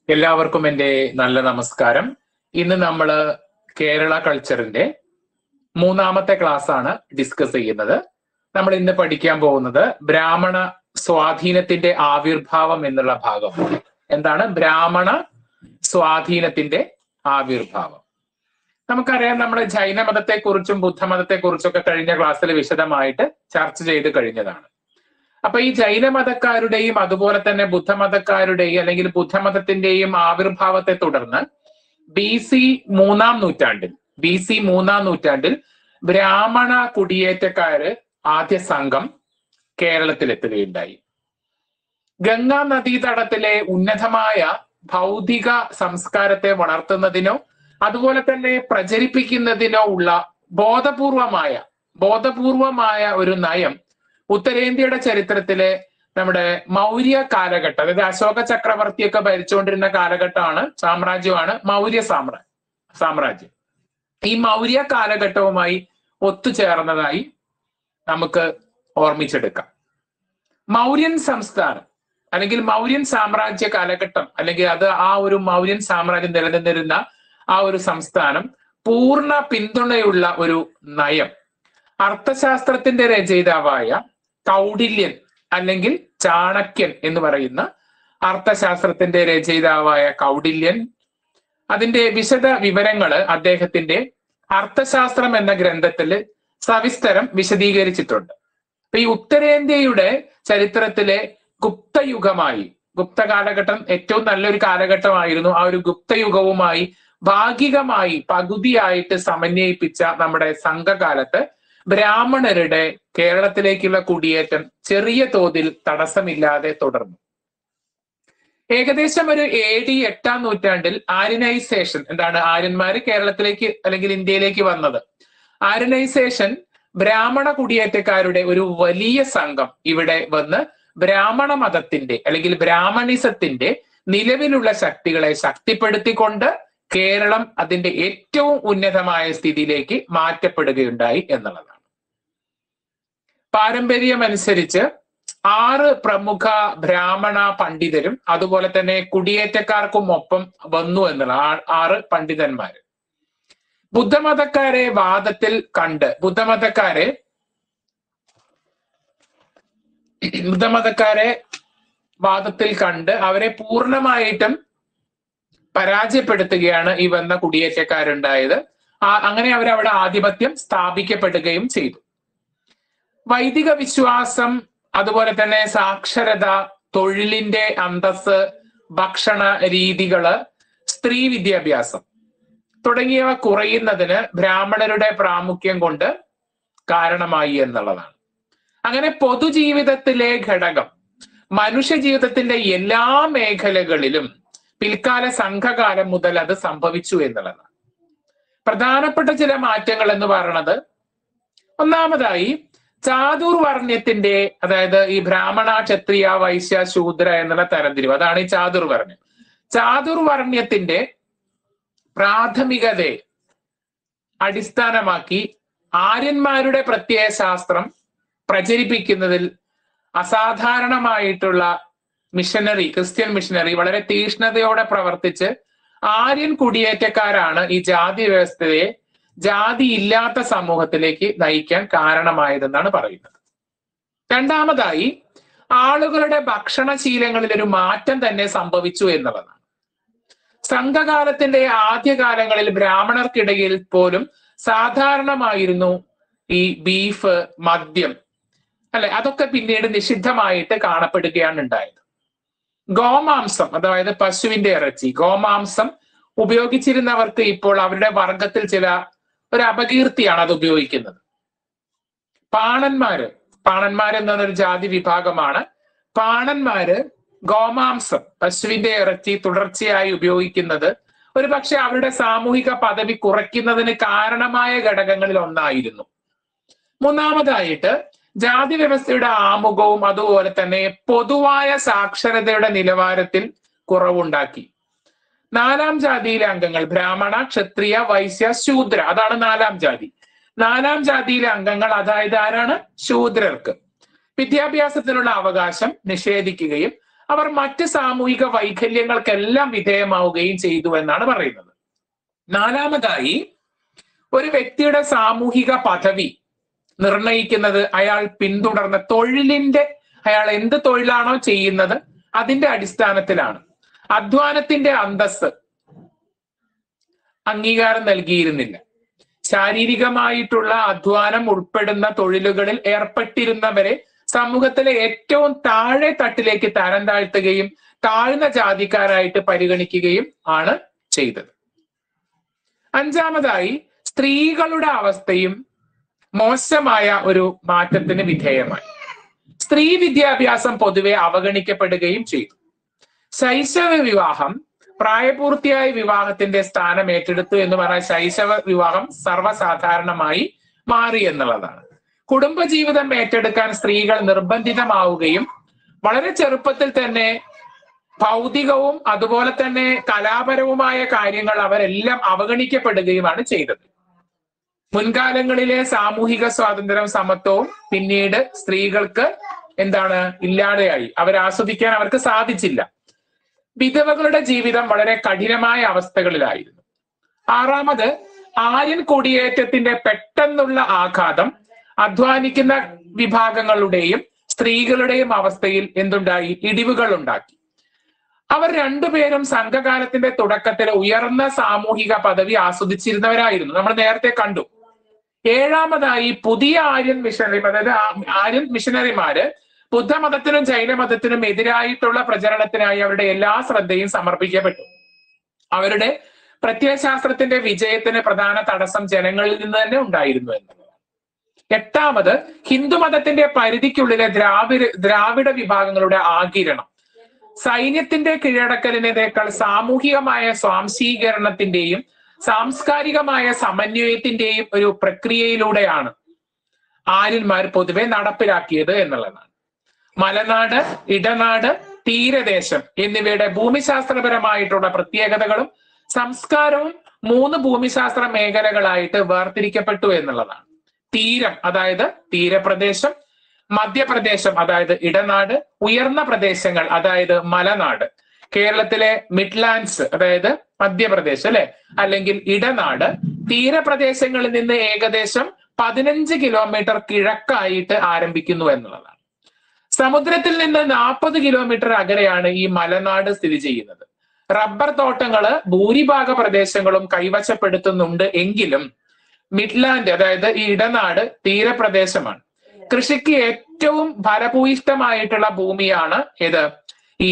എല്ലാവർക്കും എൻ്റെ നല്ല നമസ്കാരം ഇന്ന് നമ്മൾ കേരള കൾച്ചറിന്റെ മൂന്നാമത്തെ ക്ലാസ് ആണ് ഡിസ്കസ് ചെയ്യുന്നത് നമ്മൾ ഇന്ന് പഠിക്കാൻ പോകുന്നത് ബ്രാഹ്മണ സ്വാധീനത്തിന്റെ ആവിർഭാവം എന്നുള്ള ഭാഗം എന്താണ് ബ്രാഹ്മണ സ്വാധീനത്തിന്റെ ആവിർഭാവം നമുക്കറിയാം നമ്മൾ ജൈനമതത്തെ കുറിച്ചും ബുദ്ധമതത്തെ കുറിച്ചൊക്കെ കഴിഞ്ഞ ക്ലാസ്സിൽ വിശദമായിട്ട് ചർച്ച ചെയ്ത് കഴിഞ്ഞതാണ് അപ്പൊ ഈ ജൈനമതക്കാരുടെയും അതുപോലെ തന്നെ ബുദ്ധമതക്കാരുടെയും അല്ലെങ്കിൽ ബുദ്ധമതത്തിന്റെയും ആവിർഭാവത്തെ തുടർന്ന് ബി സി മൂന്നാം നൂറ്റാണ്ടിൽ ബി സി മൂന്നാം നൂറ്റാണ്ടിൽ ബ്രാഹ്മണ കുടിയേറ്റക്കാര് ആദ്യ സംഘം കേരളത്തിലെത്തുകയുണ്ടായി ഗംഗാ നദീതടത്തിലെ ഉന്നതമായ ഭൗതിക സംസ്കാരത്തെ വളർത്തുന്നതിനോ അതുപോലെ തന്നെ പ്രചരിപ്പിക്കുന്നതിനോ ഉള്ള ബോധപൂർവമായ ബോധപൂർവമായ ഒരു നയം ഉത്തരേന്ത്യയുടെ ചരിത്രത്തിലെ നമ്മുടെ മൗര്യ കാലഘട്ടം അതായത് അശോക ചക്രവർത്തിയൊക്കെ ഭരിച്ചുകൊണ്ടിരുന്ന കാലഘട്ടമാണ് സാമ്രാജ്യമാണ് മൗര്യ സാമ്രാ സാമ്രാജ്യം ഈ മൗര്യ കാലഘട്ടവുമായി ഒത്തുചേർന്നതായി നമുക്ക് ഓർമ്മിച്ചെടുക്കാം മൗര്യൻ സംസ്ഥാനം അല്ലെങ്കിൽ മൗര്യൻ സാമ്രാജ്യ കാലഘട്ടം അല്ലെങ്കിൽ അത് ആ ഒരു മൗര്യൻ സാമ്രാജ്യം നിലനിന്നിരുന്ന ആ ഒരു സംസ്ഥാനം പൂർണ്ണ പിന്തുണയുള്ള ഒരു നയം അർത്ഥശാസ്ത്രത്തിന്റെ രചയിതാവായ കൗടില്യൻ അല്ലെങ്കിൽ ചാണക്യൻ എന്ന് പറയുന്ന അർത്ഥശാസ്ത്രത്തിന്റെ രചയിതാവായ കൗടില്യൻ അതിന്റെ വിശദ വിവരങ്ങള് അദ്ദേഹത്തിന്റെ അർത്ഥശാസ്ത്രം എന്ന ഗ്രന്ഥത്തിൽ സവിസ്തരം വിശദീകരിച്ചിട്ടുണ്ട് അപ്പൊ ഈ ഉത്തരേന്ത്യയുടെ ചരിത്രത്തിലെ ഗുപ്തയുഗമായി ഗുപ്ത കാലഘട്ടം ഏറ്റവും നല്ലൊരു കാലഘട്ടമായിരുന്നു ആ ഒരു ഗുപ്തയുഗവുമായി ഭാഗികമായി പകുതിയായിട്ട് സമന്വയിപ്പിച്ച നമ്മുടെ സംഘകാലത്ത് ബ്രാഹ്മണരുടെ കേരളത്തിലേക്കുള്ള കുടിയേറ്റം ചെറിയ തോതിൽ തടസ്സമില്ലാതെ തുടർന്നു ഏകദേശം ഒരു എ ഡി എട്ടാം നൂറ്റാണ്ടിൽ ആര്യനൈസേഷൻ എന്താണ് ആര്യന്മാര് കേരളത്തിലേക്ക് അല്ലെങ്കിൽ ഇന്ത്യയിലേക്ക് വന്നത് ആര്യനൈസേഷൻ ബ്രാഹ്മണ കുടിയേറ്റക്കാരുടെ ഒരു വലിയ സംഘം ഇവിടെ വന്ന് ബ്രാഹ്മണ മതത്തിന്റെ അല്ലെങ്കിൽ ബ്രാഹ്മണിസത്തിന്റെ നിലവിലുള്ള ശക്തികളെ ശക്തിപ്പെടുത്തിക്കൊണ്ട് കേരളം അതിന്റെ ഏറ്റവും ഉന്നതമായ സ്ഥിതിയിലേക്ക് മാറ്റപ്പെടുകയുണ്ടായി എന്നുള്ളതാണ് പാരമ്പര്യമനുസരിച്ച് ആറ് പ്രമുഖ ബ്രാഹ്മണ പണ്ഡിതരും അതുപോലെ തന്നെ കുടിയേറ്റക്കാർക്കും ഒപ്പം വന്നു എന്നുള്ള ആറ് പണ്ഡിതന്മാര് ബുദ്ധമതക്കാരെ വാദത്തിൽ കണ്ട് ബുദ്ധമതക്കാരെ ബുദ്ധമതക്കാരെ വാദത്തിൽ കണ്ട് അവരെ പൂർണ്ണമായിട്ടും പരാജയപ്പെടുത്തുകയാണ് ഈ വന്ന കുടിയേറ്റക്കാരുണ്ടായത് ആ അങ്ങനെ അവരവിടെ ആധിപത്യം സ്ഥാപിക്കപ്പെടുകയും ചെയ്തു വൈദിക വിശ്വാസം അതുപോലെ തന്നെ സാക്ഷരത തൊഴിലിന്റെ അന്തസ് ഭക്ഷണ രീതികള് സ്ത്രീ വിദ്യാഭ്യാസം തുടങ്ങിയവ കുറയുന്നതിന് ബ്രാഹ്മണരുടെ പ്രാമുഖ്യം കൊണ്ട് കാരണമായി എന്നുള്ളതാണ് അങ്ങനെ പൊതുജീവിതത്തിലെ ഘടകം മനുഷ്യ ജീവിതത്തിന്റെ എല്ലാ മേഖലകളിലും പിൽക്കാല സംഘകാലം മുതൽ അത് സംഭവിച്ചു എന്നുള്ളതാണ് പ്രധാനപ്പെട്ട ചില മാറ്റങ്ങൾ എന്ന് പറയുന്നത് ഒന്നാമതായി ചാതുർവർണ്ണ്യത്തിന്റെ അതായത് ഈ ബ്രാഹ്മണ ക്ഷത്രിയ വൈശ്യ ശൂദ്ര എന്നുള്ള തരംതിരിവ് അതാണ് ഈ ചാതുർവർണ്ണ്യം ചാതുർവർണ്ണ്യത്തിന്റെ പ്രാഥമികതയെ അടിസ്ഥാനമാക്കി ആര്യന്മാരുടെ പ്രത്യയ ശാസ്ത്രം പ്രചരിപ്പിക്കുന്നതിൽ അസാധാരണമായിട്ടുള്ള മിഷനറി ക്രിസ്ത്യൻ മിഷനറി വളരെ തീഷ്ണതയോടെ പ്രവർത്തിച്ച് ആര്യൻ കുടിയേറ്റക്കാരാണ് ഈ ജാതി വ്യവസ്ഥയെ ജാതി ഇല്ലാത്ത സമൂഹത്തിലേക്ക് നയിക്കാൻ കാരണമായതെന്നാണ് പറയുന്നത് രണ്ടാമതായി ആളുകളുടെ ഭക്ഷണശീലങ്ങളിൽ ഒരു മാറ്റം തന്നെ സംഭവിച്ചു എന്നുള്ളതാണ് സംഘകാലത്തിന്റെ ആദ്യകാലങ്ങളിൽ ബ്രാഹ്മണർക്കിടയിൽ പോലും സാധാരണമായിരുന്നു ഈ ബീഫ് മദ്യം അല്ലെ അതൊക്കെ പിന്നീട് നിഷിദ്ധമായിട്ട് കാണപ്പെടുകയാണ് ഉണ്ടായത് ഗോമാംസം അതായത് പശുവിന്റെ ഇറച്ചി ഗോമാംസം ഉപയോഗിച്ചിരുന്നവർക്ക് ഇപ്പോൾ അവരുടെ വർഗത്തിൽ ചില ഒരു അപകീർത്തിയാണ് അത് ഉപയോഗിക്കുന്നത് പാണന്മാര് പാണന്മാര് എന്ന ഒരു ജാതി വിഭാഗമാണ് പാണന്മാര് ഗോമാംസം പശുവിന്റെ ഇറച്ചി തുടർച്ചയായി ഉപയോഗിക്കുന്നത് ഒരു പക്ഷെ അവരുടെ സാമൂഹിക പദവി കുറയ്ക്കുന്നതിന് കാരണമായ ഘടകങ്ങളിൽ ഒന്നായിരുന്നു മൂന്നാമതായിട്ട് ജാതി വ്യവസ്ഥയുടെ ആമുഖവും അതുപോലെ തന്നെ പൊതുവായ സാക്ഷരതയുടെ നിലവാരത്തിൽ കുറവുണ്ടാക്കി നാലാം ജാതിയിലെ അംഗങ്ങൾ ബ്രാഹ്മണ ക്ഷത്രിയ വൈശ്യ ശൂദ്ര അതാണ് നാലാം ജാതി നാലാം ജാതിയിലെ അംഗങ്ങൾ അതായത് ആരാണ് ശൂദ്രർക്ക് വിദ്യാഭ്യാസത്തിനുള്ള അവകാശം നിഷേധിക്കുകയും അവർ മറ്റ് സാമൂഹിക വൈകല്യങ്ങൾക്കെല്ലാം വിധേയമാവുകയും ചെയ്തു എന്നാണ് പറയുന്നത് നാലാമതായി ഒരു വ്യക്തിയുടെ സാമൂഹിക പദവി നിർണയിക്കുന്നത് അയാൾ പിന്തുടർന്ന തൊഴിലിന്റെ അയാൾ എന്ത് തൊഴിലാണോ ചെയ്യുന്നത് അതിന്റെ അടിസ്ഥാനത്തിലാണ് അധ്വാനത്തിന്റെ അന്തസ് അംഗീകാരം നൽകിയിരുന്നില്ല ശാരീരികമായിട്ടുള്ള അധ്വാനം ഉൾപ്പെടുന്ന തൊഴിലുകളിൽ ഏർപ്പെട്ടിരുന്നവരെ സമൂഹത്തിലെ ഏറ്റവും താഴെ തട്ടിലേക്ക് തരം താഴ്ത്തുകയും താഴ്ന്ന ജാതിക്കാരായിട്ട് പരിഗണിക്കുകയും ആണ് ചെയ്തത് അഞ്ചാമതായി സ്ത്രീകളുടെ അവസ്ഥയും മോശമായ ഒരു മാറ്റത്തിന് വിധേയമായി സ്ത്രീ വിദ്യാഭ്യാസം പൊതുവെ അവഗണിക്കപ്പെടുകയും ചെയ്തു ശൈശവ വിവാഹം പ്രായപൂർത്തിയായ വിവാഹത്തിന്റെ സ്ഥാനം ഏറ്റെടുത്തു എന്ന് പറഞ്ഞാൽ ശൈശവ വിവാഹം സർവ്വസാധാരണമായി മാറി എന്നുള്ളതാണ് കുടുംബജീവിതം ഏറ്റെടുക്കാൻ സ്ത്രീകൾ നിർബന്ധിതമാവുകയും വളരെ ചെറുപ്പത്തിൽ തന്നെ ഭൗതികവും അതുപോലെ തന്നെ കലാപരവുമായ കാര്യങ്ങൾ അവരെല്ലാം അവഗണിക്കപ്പെടുകയുമാണ് ചെയ്തത് മുൻകാലങ്ങളിലെ സാമൂഹിക സ്വാതന്ത്ര്യം സമത്വവും പിന്നീട് സ്ത്രീകൾക്ക് എന്താണ് ഇല്ലാതെയായി അവർ ആസ്വദിക്കാൻ അവർക്ക് സാധിച്ചില്ല വിധവകളുടെ ജീവിതം വളരെ കഠിനമായ അവസ്ഥകളിലായിരുന്നു ആറാമത് ആര്യൻ കുടിയേറ്റത്തിന്റെ പെട്ടെന്നുള്ള ആഘാതം അധ്വാനിക്കുന്ന വിഭാഗങ്ങളുടെയും സ്ത്രീകളുടെയും അവസ്ഥയിൽ എന്തുണ്ടായി ഇടിവുകൾ ഉണ്ടാക്കി അവർ രണ്ടുപേരും സംഘകാലത്തിന്റെ തുടക്കത്തിൽ ഉയർന്ന സാമൂഹിക പദവി ആസ്വദിച്ചിരുന്നവരായിരുന്നു നമ്മൾ നേരത്തെ കണ്ടു ഏഴാമതായി പുതിയ ആര്യൻ മിഷണറി അതായത് ആര്യൻ മിഷണറിമാര് ബുദ്ധമതത്തിനും ജൈനമതത്തിനും എതിരായിട്ടുള്ള പ്രചരണത്തിനായി അവരുടെ എല്ലാ ശ്രദ്ധയും സമർപ്പിക്കപ്പെട്ടു അവരുടെ പ്രത്യയശാസ്ത്രത്തിന്റെ വിജയത്തിന് പ്രധാന തടസ്സം ജനങ്ങളിൽ നിന്ന് തന്നെ ഉണ്ടായിരുന്നു എന്നുള്ളതാണ് എട്ടാമത് ഹിന്ദുമതത്തിന്റെ പരിധിക്കുള്ളിലെ ദ്രാവിഡ ദ്രാവിഡ വിഭാഗങ്ങളുടെ ആകിരണം സൈന്യത്തിന്റെ കീഴടക്കലിനേക്കാൾ സാമൂഹികമായ സ്വാംശീകരണത്തിന്റെയും സാംസ്കാരികമായ സമന്വയത്തിന്റെയും ഒരു പ്രക്രിയയിലൂടെയാണ് ആര്യന്മാർ പൊതുവെ നടപ്പിലാക്കിയത് എന്നുള്ളതാണ് മലനാട് ഇടനാട് തീരദേശം എന്നിവയുടെ ഭൂമിശാസ്ത്രപരമായിട്ടുള്ള പ്രത്യേകതകളും സംസ്കാരവും മൂന്ന് ഭൂമിശാസ്ത്ര മേഖലകളായിട്ട് വേർതിരിക്കപ്പെട്ടു എന്നുള്ളതാണ് തീരം അതായത് തീരപ്രദേശം മധ്യപ്രദേശം അതായത് ഇടനാട് ഉയർന്ന പ്രദേശങ്ങൾ അതായത് മലനാട് കേരളത്തിലെ മിഡ്ലാൻഡ്സ് അതായത് മധ്യപ്രദേശ് അല്ലെ അല്ലെങ്കിൽ ഇടനാട് തീരപ്രദേശങ്ങളിൽ നിന്ന് ഏകദേശം പതിനഞ്ച് കിലോമീറ്റർ കിഴക്കായിട്ട് ആരംഭിക്കുന്നു എന്നുള്ളതാണ് സമുദ്രത്തിൽ നിന്ന് നാൽപ്പത് കിലോമീറ്റർ അകലെയാണ് ഈ മലനാട് സ്ഥിതി ചെയ്യുന്നത് റബ്ബർ തോട്ടങ്ങള് ഭൂരിഭാഗ പ്രദേശങ്ങളും കൈവശപ്പെടുത്തുന്നുണ്ട് എങ്കിലും മിഡ്ലാൻഡ് അതായത് ഈ ഇടനാട് തീരപ്രദേശമാണ് കൃഷിക്ക് ഏറ്റവും ഫലഭൂയിഷ്ടമായിട്ടുള്ള ഭൂമിയാണ് ഏത് ഈ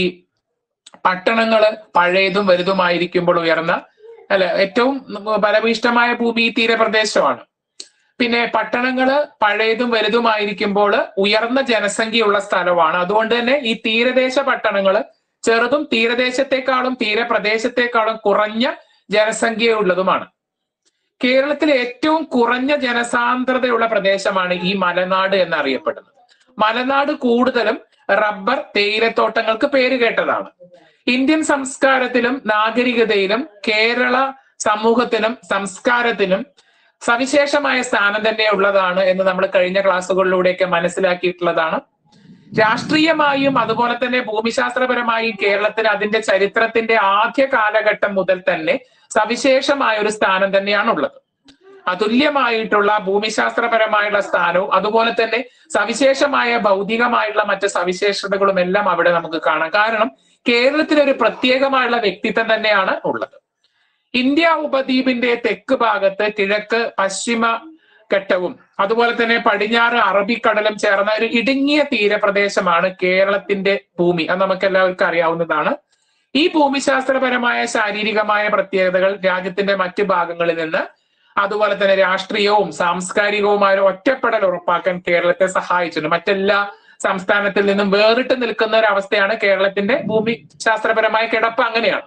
പട്ടണങ്ങള് പഴയതും വലുതുമായിരിക്കുമ്പോൾ ഉയർന്ന അല്ല ഏറ്റവും ഫലഭൂയിഷ്ടമായ ഭൂമി ഈ തീരപ്രദേശമാണ് പിന്നെ പട്ടണങ്ങള് പഴയതും വലുതുമായിരിക്കുമ്പോൾ ഉയർന്ന ജനസംഖ്യയുള്ള സ്ഥലമാണ് അതുകൊണ്ട് തന്നെ ഈ തീരദേശ പട്ടണങ്ങള് ചെറുതും തീരദേശത്തെക്കാളും തീരപ്രദേശത്തെക്കാളും കുറഞ്ഞ ജനസംഖ്യയുള്ളതുമാണ് കേരളത്തിൽ ഏറ്റവും കുറഞ്ഞ ജനസാന്ദ്രതയുള്ള പ്രദേശമാണ് ഈ മലനാട് എന്നറിയപ്പെടുന്നത് മലനാട് കൂടുതലും റബ്ബർ തേയിലത്തോട്ടങ്ങൾക്ക് പേര് കേട്ടതാണ് ഇന്ത്യൻ സംസ്കാരത്തിലും നാഗരികതയിലും കേരള സമൂഹത്തിനും സംസ്കാരത്തിനും സവിശേഷമായ സ്ഥാനം തന്നെ ഉള്ളതാണ് എന്ന് നമ്മൾ കഴിഞ്ഞ ക്ലാസ്സുകളിലൂടെയൊക്കെ മനസ്സിലാക്കിയിട്ടുള്ളതാണ് രാഷ്ട്രീയമായും അതുപോലെ തന്നെ ഭൂമിശാസ്ത്രപരമായും കേരളത്തിന് അതിന്റെ ചരിത്രത്തിന്റെ ആദ്യ കാലഘട്ടം മുതൽ തന്നെ സവിശേഷമായ ഒരു സ്ഥാനം തന്നെയാണ് ഉള്ളത് അതുല്യമായിട്ടുള്ള ഭൂമിശാസ്ത്രപരമായുള്ള സ്ഥാനവും അതുപോലെ തന്നെ സവിശേഷമായ ഭൗതികമായിട്ടുള്ള മറ്റ് സവിശേഷതകളും എല്ലാം അവിടെ നമുക്ക് കാണാം കാരണം കേരളത്തിൽ ഒരു പ്രത്യേകമായുള്ള വ്യക്തിത്വം തന്നെയാണ് ഉള്ളത് ഇന്ത്യ ഉപദ്വീപിന്റെ തെക്ക് ഭാഗത്ത് കിഴക്ക് പശ്ചിമ ഘട്ടവും അതുപോലെ തന്നെ പടിഞ്ഞാറ് അറബിക്കടലും ചേർന്ന ഒരു ഇടുങ്ങിയ തീരപ്രദേശമാണ് കേരളത്തിന്റെ ഭൂമി അത് നമുക്ക് എല്ലാവർക്കും അറിയാവുന്നതാണ് ഈ ഭൂമിശാസ്ത്രപരമായ ശാരീരികമായ പ്രത്യേകതകൾ രാജ്യത്തിന്റെ മറ്റു ഭാഗങ്ങളിൽ നിന്ന് അതുപോലെ തന്നെ രാഷ്ട്രീയവും സാംസ്കാരികവുമായ ഒരു ഒറ്റപ്പെടൽ ഉറപ്പാക്കാൻ കേരളത്തെ സഹായിച്ചിട്ടുണ്ട് മറ്റെല്ലാ സംസ്ഥാനത്തിൽ നിന്നും വേറിട്ട് നിൽക്കുന്ന ഒരു അവസ്ഥയാണ് കേരളത്തിന്റെ ഭൂമി ശാസ്ത്രപരമായ കിടപ്പ് അങ്ങനെയാണ്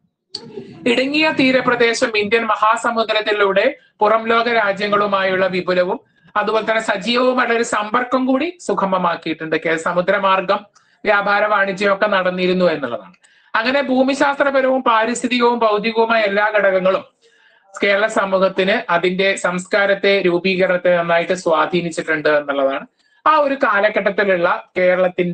ഇടുങ്ങിയ തീരപ്രദേശം ഇന്ത്യൻ മഹാസമുദ്രത്തിലൂടെ പുറം ലോക രാജ്യങ്ങളുമായുള്ള വിപുലവും അതുപോലെ തന്നെ സജീവവുമായ ഒരു സമ്പർക്കം കൂടി സുഗമമാക്കിയിട്ടുണ്ട് കേ- സമുദ്രമാർഗം വ്യാപാര വാണിജ്യമൊക്കെ നടന്നിരുന്നു എന്നുള്ളതാണ് അങ്ങനെ ഭൂമിശാസ്ത്രപരവും പാരിസ്ഥിതികവും ഭൗതികവുമായ എല്ലാ ഘടകങ്ങളും കേരള സമൂഹത്തിന് അതിന്റെ സംസ്കാരത്തെ രൂപീകരണത്തെ നന്നായിട്ട് സ്വാധീനിച്ചിട്ടുണ്ട് എന്നുള്ളതാണ് ആ ഒരു കാലഘട്ടത്തിലുള്ള കേരളത്തിന്റെ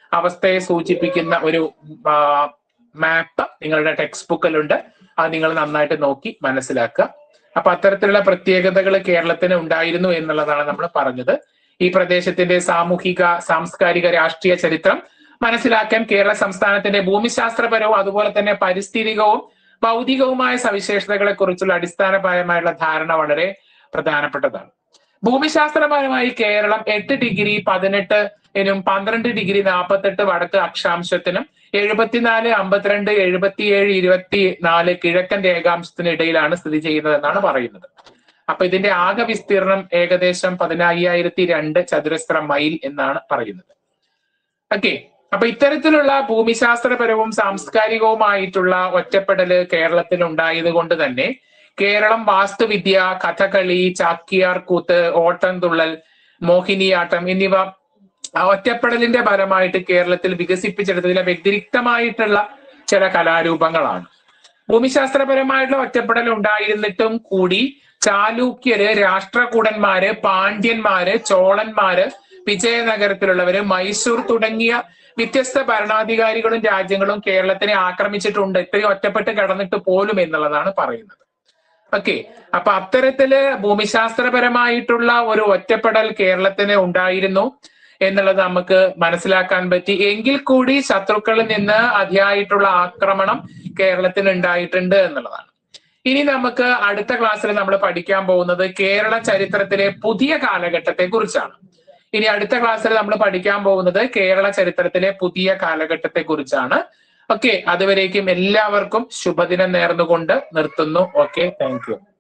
അവസ്ഥയെ സൂചിപ്പിക്കുന്ന ഒരു മാപ്പ് നിങ്ങളുടെ ടെക്സ്റ്റ് ബുക്കിലുണ്ട് അത് നിങ്ങൾ നന്നായിട്ട് നോക്കി മനസ്സിലാക്കുക അപ്പൊ അത്തരത്തിലുള്ള പ്രത്യേകതകൾ കേരളത്തിന് ഉണ്ടായിരുന്നു എന്നുള്ളതാണ് നമ്മൾ പറഞ്ഞത് ഈ പ്രദേശത്തിന്റെ സാമൂഹിക സാംസ്കാരിക രാഷ്ട്രീയ ചരിത്രം മനസ്സിലാക്കാൻ കേരള സംസ്ഥാനത്തിന്റെ ഭൂമിശാസ്ത്രപരവും അതുപോലെ തന്നെ പരിസ്ഥിതികവും ഭൗതികവുമായ സവിശേഷതകളെ കുറിച്ചുള്ള അടിസ്ഥാനപരമായുള്ള ധാരണ വളരെ പ്രധാനപ്പെട്ടതാണ് ഭൂമിശാസ്ത്രപരമായി കേരളം എട്ട് ഡിഗ്രി പതിനെട്ട് എനും പന്ത്രണ്ട് ഡിഗ്രി നാൽപ്പത്തെട്ട് വടക്ക് അക്ഷാംശത്തിനും എഴുപത്തിനാല് അമ്പത്തിരണ്ട് എഴുപത്തിയേഴ് ഇരുപത്തി നാല് കിഴക്കൻ രേഖാംശത്തിന് ഇടയിലാണ് സ്ഥിതി ചെയ്യുന്നത് എന്നാണ് പറയുന്നത് അപ്പൊ ഇതിന്റെ ആകെ വിസ്തീർണം ഏകദേശം പതിനായിരത്തി രണ്ട് ചതുരശ്ര മൈൽ എന്നാണ് പറയുന്നത് ഓക്കെ അപ്പൊ ഇത്തരത്തിലുള്ള ഭൂമിശാസ്ത്രപരവും സാംസ്കാരികവുമായിട്ടുള്ള ഒറ്റപ്പെടല് കേരളത്തിൽ ഉണ്ടായത് കൊണ്ട് തന്നെ കേരളം വാസ്തുവിദ്യ കഥകളി ചാക്യാർ കൂത്ത് ഓട്ടംതുള്ളൽ മോഹിനിയാട്ടം എന്നിവ ആ ഒറ്റപ്പെടലിന്റെ ഫലമായിട്ട് കേരളത്തിൽ വികസിപ്പിച്ചെടുത്ത ചില വ്യതിരിക്തമായിട്ടുള്ള ചില കലാരൂപങ്ങളാണ് ഭൂമിശാസ്ത്രപരമായിട്ടുള്ള ഒറ്റപ്പെടൽ ഉണ്ടായിരുന്നിട്ടും കൂടി ചാലൂക്യര് രാഷ്ട്രകൂടന്മാര് പാണ്ഡ്യന്മാര് ചോളന്മാര് വിജയനഗരത്തിലുള്ളവര് മൈസൂർ തുടങ്ങിയ വ്യത്യസ്ത ഭരണാധികാരികളും രാജ്യങ്ങളും കേരളത്തിനെ ആക്രമിച്ചിട്ടുണ്ട് ഇത്രയും ഒറ്റപ്പെട്ട് കിടന്നിട്ട് പോലും എന്നുള്ളതാണ് പറയുന്നത് ഓക്കെ അപ്പൊ അത്തരത്തില് ഭൂമിശാസ്ത്രപരമായിട്ടുള്ള ഒരു ഒറ്റപ്പെടൽ കേരളത്തിന് ഉണ്ടായിരുന്നു എന്നുള്ളത് നമുക്ക് മനസ്സിലാക്കാൻ പറ്റി എങ്കിൽ കൂടി ശത്രുക്കളിൽ നിന്ന് അതിയായിട്ടുള്ള ആക്രമണം കേരളത്തിന് ഉണ്ടായിട്ടുണ്ട് എന്നുള്ളതാണ് ഇനി നമുക്ക് അടുത്ത ക്ലാസ്സിൽ നമ്മൾ പഠിക്കാൻ പോകുന്നത് കേരള ചരിത്രത്തിലെ പുതിയ കാലഘട്ടത്തെ കുറിച്ചാണ് ഇനി അടുത്ത ക്ലാസ്സിൽ നമ്മൾ പഠിക്കാൻ പോകുന്നത് കേരള ചരിത്രത്തിലെ പുതിയ കാലഘട്ടത്തെ കുറിച്ചാണ് ഓക്കെ അതുവരേക്കും എല്ലാവർക്കും ശുഭദിനം നേർന്നുകൊണ്ട് നിർത്തുന്നു ഓക്കെ താങ്ക് യു